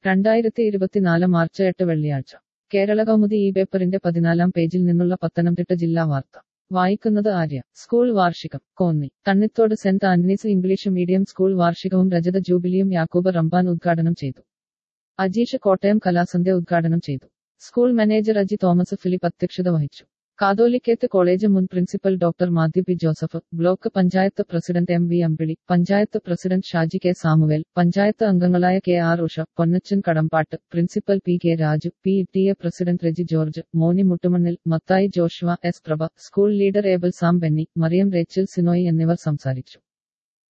രണ്ടായിരത്തി ഇരുപത്തിനാല് മാർച്ച് എട്ട് വെള്ളിയാഴ്ച കേരള കൗമുദി ഈ പേപ്പറിന്റെ പതിനാലാം പേജിൽ നിന്നുള്ള പത്തനംതിട്ട ജില്ലാ വാർത്ത വായിക്കുന്നത് ആര്യ സ്കൂൾ വാർഷികം Konni Thannithode saint Antony's English medium school വാർഷികവും രജത ജൂബിലിയും യാക്കൂബ് റംബാൻ ഉദ്ഘാടനം ചെയ്തു അജീഷ് കോട്ടയം കലാസന്ധ്യ ഉദ്ഘാടനം ചെയ്തു school manager Aji Thomas Philip അധ്യക്ഷത വഹിച്ചു കാതോലിക്കേത്ത് കോളേജ് മുൻ principal doctor Mathew P Joseph block panchayat president M V Ambili panchayat president Shaji K Samuel panchayat അംഗങ്ങളായ K R Usha Ponnachan Kadambattu principal P K Raju P T A president Reji George Moni Muttumannil Mathai Joshua S Prabha school leader Abel Sam Benny Mariam Rachel Sinoy എന്നിവർ സംസാരിച്ചു